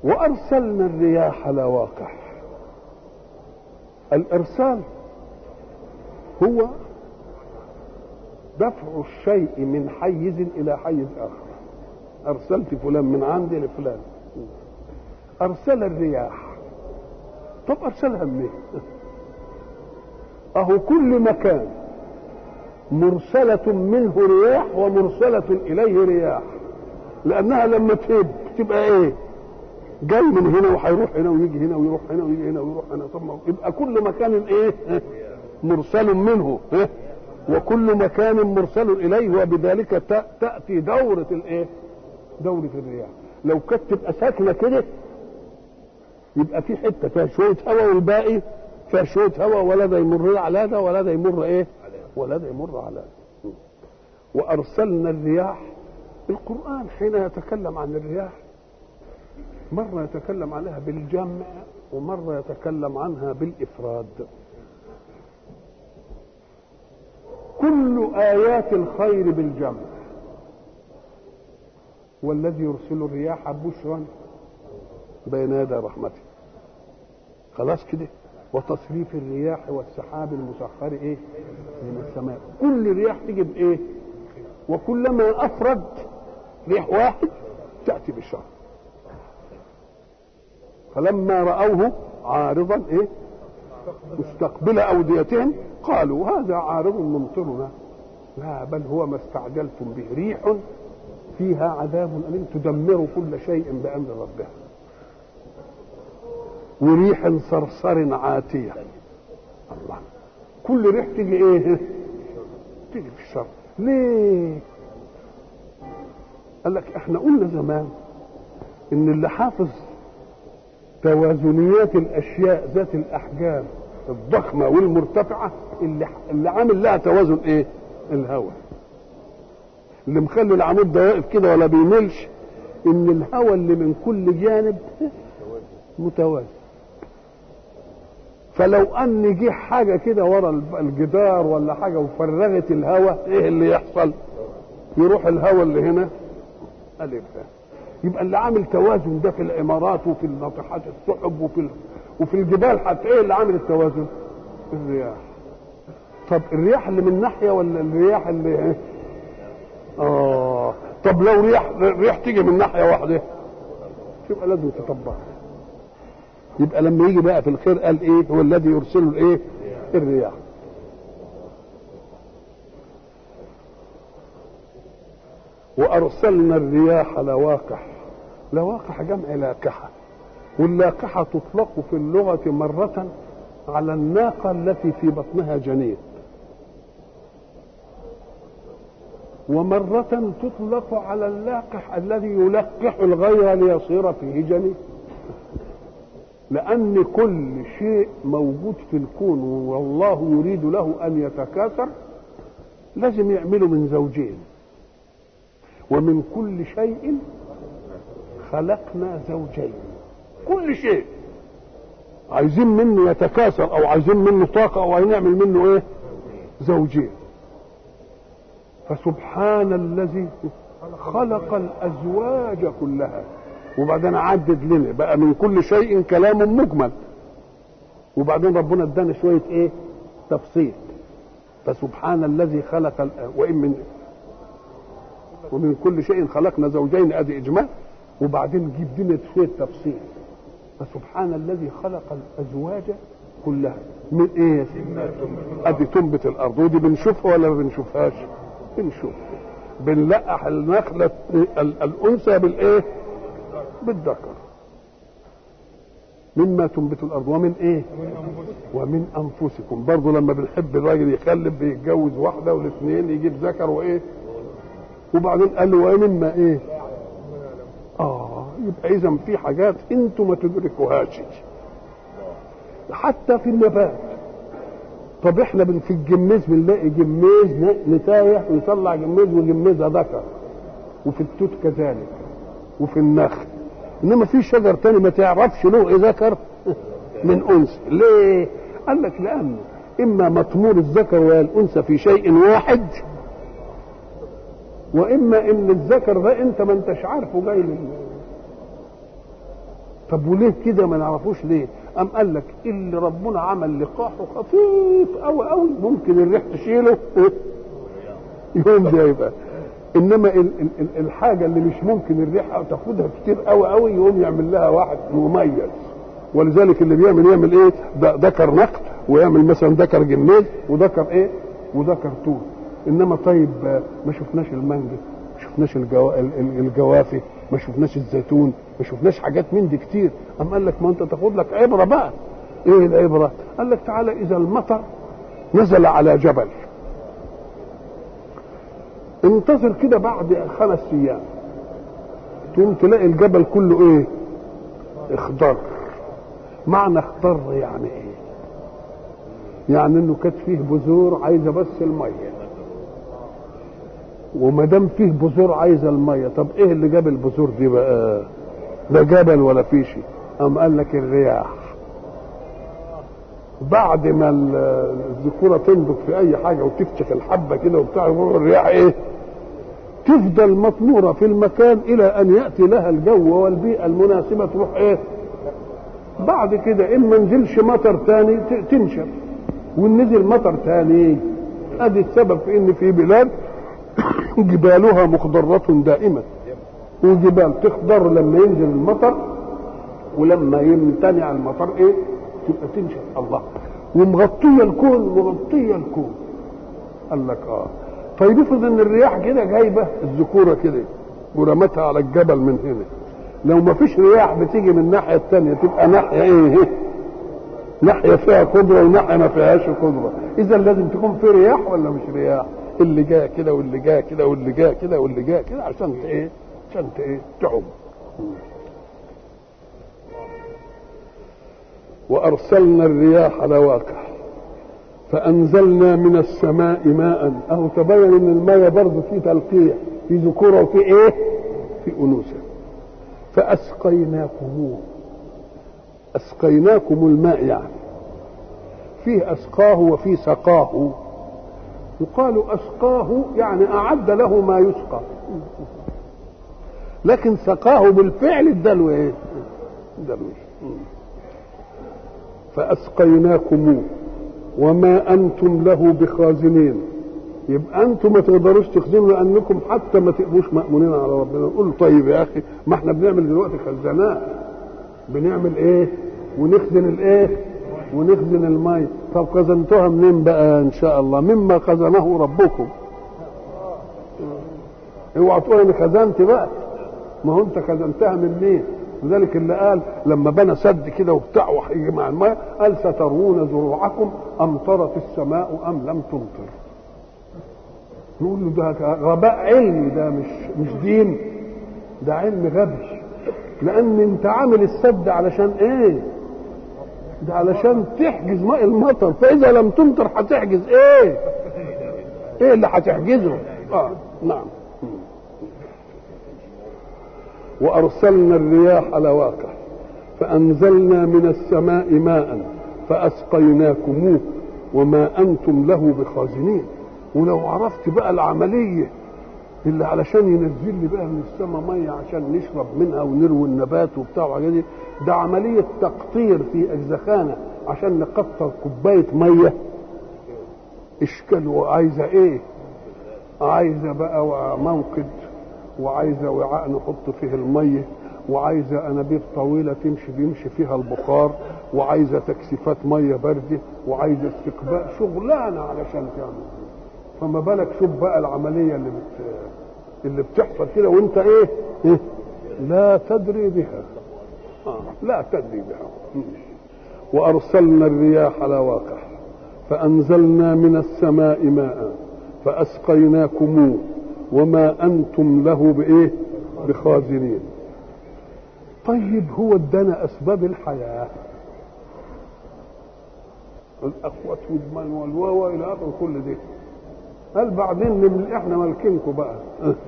وارسلنا الرياح لواقح الارسال هو دفع الشيء من حيز الى حيز اخر ارسلت فلان من عندي لفلان ارسل الرياح طب ارسلها منين اهو كل مكان مرسلة منه رياح ومرسلة إليه رياح لأنها لما تهب تبقى إيه؟ جاي من هنا وهيروح هنا ويجي هنا ويروح هنا ويجي هنا ويروح هنا طب يبقى كل مكان إيه؟ مرسل منه إيه؟ وكل مكان مرسل إليه وبذلك تأتي دورة الإيه؟ دورة الرياح لو كانت تبقى ساكنة كده يبقى في حتة فيها شوية هواء والباقي فيها شوية هواء ولا ده يمر على ده ولا ده يمر إيه؟ ولا ده يمر على وارسلنا الرياح القران حين يتكلم عن الرياح مره يتكلم عنها بالجمع ومره يتكلم عنها بالافراد كل ايات الخير بالجمع والذي يرسل الرياح بشرا بين يدي رحمته خلاص كده وتصريف الرياح والسحاب المسخر ايه من السماء كل رياح تيجي بايه وكلما افرد ريح واحد تاتي بالشر فلما راوه عارضا ايه مستقبل اوديتهم قالوا هذا عارض ممطرنا لا بل هو ما استعجلتم به ريح فيها عذاب اليم تدمر كل شيء بامر ربها وريح صرصر عاتية الله كل ريح تيجي ايه تيجي في الشر ليه قال لك احنا قلنا زمان ان اللي حافظ توازنيات الاشياء ذات الاحجام الضخمه والمرتفعه اللي اللي عامل لها توازن ايه الهواء اللي مخلي العمود ده واقف كده ولا بيملش ان الهواء اللي من كل جانب متوازن فلو ان جه حاجه كده ورا الجدار ولا حاجه وفرغت الهواء ايه اللي يحصل يروح الهواء اللي هنا الف يبقى اللي عامل توازن ده في العمارات وفي ناطحات السحب وفي ال... وفي الجبال حتى ايه اللي عامل التوازن الرياح طب الرياح اللي من ناحيه ولا الرياح اللي ايه اه طب لو رياح ريح تيجي من ناحيه واحده يبقى لازم تطبقها يبقى لما يجي بقى في الخير قال ايه هو الذي يرسل الايه الرياح وارسلنا الرياح لواقح لواقح جمع لاقحه واللاقحه تطلق في اللغه مره على الناقه التي في بطنها جنين ومرة تطلق على اللاقح الذي يلقح الغير ليصير فيه جنين لأن كل شيء موجود في الكون والله يريد له أن يتكاثر لازم يعمله من زوجين ومن كل شيء خلقنا زوجين كل شيء عايزين منه يتكاثر او عايزين منه طاقة او نعمل منه ايه زوجين فسبحان الذي خلق الازواج كلها وبعدين عدد لنا بقى من كل شيء كلام مجمل وبعدين ربنا ادانا شويه ايه تفصيل فسبحان الذي خلق وان من ومن كل شيء خلقنا زوجين ادي اجمال وبعدين جيب لنا شويه تفصيل فسبحان الذي خلق الازواج كلها من ايه ادي تنبت الارض ودي بنشوفها ولا ما بنشوفهاش بنشوف بنلقح النخله الانثى بالايه بالذكر مما تنبت الارض ومن ايه ومن انفسكم برضه لما بنحب الراجل يخلف بيتجوز واحده والاثنين يجيب ذكر وايه وبعدين قال له ومما ايه اه يبقى اذا في حاجات انتم ما تدركوهاش حتى في النبات طب احنا في الجميز بنلاقي جميز نتايه ويطلع جميز وجميزها ذكر وفي التوت كذلك وفي النخل انما في شجر تاني ما تعرفش له ايه ذكر من انثى ليه قال لك لانه اما مطمور الذكر والانثى في شيء واحد واما ان الذكر ده انت ما انتش عارفه جاي من طب وليه كده ما نعرفوش ليه أم قال لك اللي ربنا عمل لقاحه خفيف أوي أوي ممكن الريح تشيله يوم ده يبقى انما ال ال ال الحاجه اللي مش ممكن الريحه تاخدها كتير قوي قوي يقوم يعمل لها واحد مميز ولذلك اللي بيعمل يعمل ايه ده ذكر نقد ويعمل مثلا ذكر جميل وذكر ايه وذكر طول انما طيب ما شفناش المانجا ما شفناش الجو... الجوافي ما شفناش الزيتون ما شفناش حاجات من دي كتير اما قال لك ما انت تاخد لك عبره بقى ايه العبره قال لك تعالى اذا المطر نزل على جبل انتظر كده بعد خمس ايام تقوم تلاقي الجبل كله ايه اخضر معنى اخضر يعني ايه يعني انه كانت فيه بذور عايزه بس الميه وما دام فيه بذور عايزه الميه طب ايه اللي جاب البذور دي بقى ده جبل ولا في شيء قام قال لك الرياح بعد ما الذكوره تنضج في اي حاجه وتفشخ الحبه كده وبتاع الرياح ايه تفضل مطمورة في المكان إلى أن يأتي لها الجو والبيئة المناسبة تروح إيه؟ بعد كده إن ما نزلش مطر تاني تنشف وإن نزل مطر تاني أدي السبب في إن في بلاد جبالها مخضرة دائما وجبال تخضر لما ينزل المطر ولما يمتنع المطر إيه؟ تبقى تنشف الله ومغطية الكون مغطية الكون قال لك آه طيب افرض ان الرياح كده جايبه الذكوره كده ورمتها على الجبل من هنا لو ما فيش رياح بتيجي من الناحيه الثانيه تبقى ناحيه ايه ناحيه فيها قدره وناحيه ما فيهاش قدره اذا لازم تكون في رياح ولا مش رياح اللي جاء كده واللي جاء كده واللي جاء كده واللي جاء كده عشان ايه عشان ايه تعم وارسلنا الرياح لواقع فانزلنا من السماء ماء اهو تبين ان الماء برضه فيه تلقيح في ذكوره وفي ايه في انوثه فاسقيناكموه اسقيناكم الماء يعني فيه اسقاه وفيه سقاه يقال اسقاه يعني اعد له ما يسقى لكن سقاه بالفعل اداله ايه اداله فاسقيناكموه وما انتم له بخازنين يبقى انتم ما تقدروش تخزنوا لانكم حتى ما تبقوش مامونين على ربنا نقول طيب يا اخي ما احنا بنعمل دلوقتي خزانات بنعمل ايه ونخزن الايه ونخزن الماء طب خزنتوها منين بقى ان شاء الله مما خزنه ربكم اوعى تقول انا خزنت بقى ما هو انت خزنتها من مين لذلك اللي قال لما بنى سد كده وبتاع وهيجي مع الماء قال سترون زروعكم امطرت السماء ام لم تمطر نقول له ده غباء علمي ده مش مش دين ده علم غبي لان انت عامل السد علشان ايه ده علشان تحجز ماء المطر فاذا لم تمطر هتحجز ايه ايه اللي هتحجزه اه نعم وارسلنا الرياح لواقع فانزلنا من السماء ماء فاسقيناكموه وما انتم له بخازنين ولو عرفت بقى العمليه اللي علشان ينزل لي بقى من السماء ميه عشان نشرب منها ونروي النبات وبتاع وحاجات دي ده عمليه تقطير في اجزخانه عشان نقطر كوبايه ميه اشكال وعايزه ايه عايزه بقى موقد وعايزه وعاء نحط فيه الميه وعايزه انابيب طويله تمشي بيمشي فيها البخار وعايزه تكثيفات ميه بارده وعايزه استقبال شغلانه علشان تعمل فما بالك شوف بقى العمليه اللي بت... اللي بتحصل كده وانت ايه, إيه؟ لا تدري بها آه. لا تدري بها وارسلنا الرياح لواقع فانزلنا من السماء ماء فاسقيناكموه وما انتم له بايه بخازنين طيب هو ادانا اسباب الحياه الاقوات والمن والواوا الى اخر كل ده قال بعدين احنا مالكينكم بقى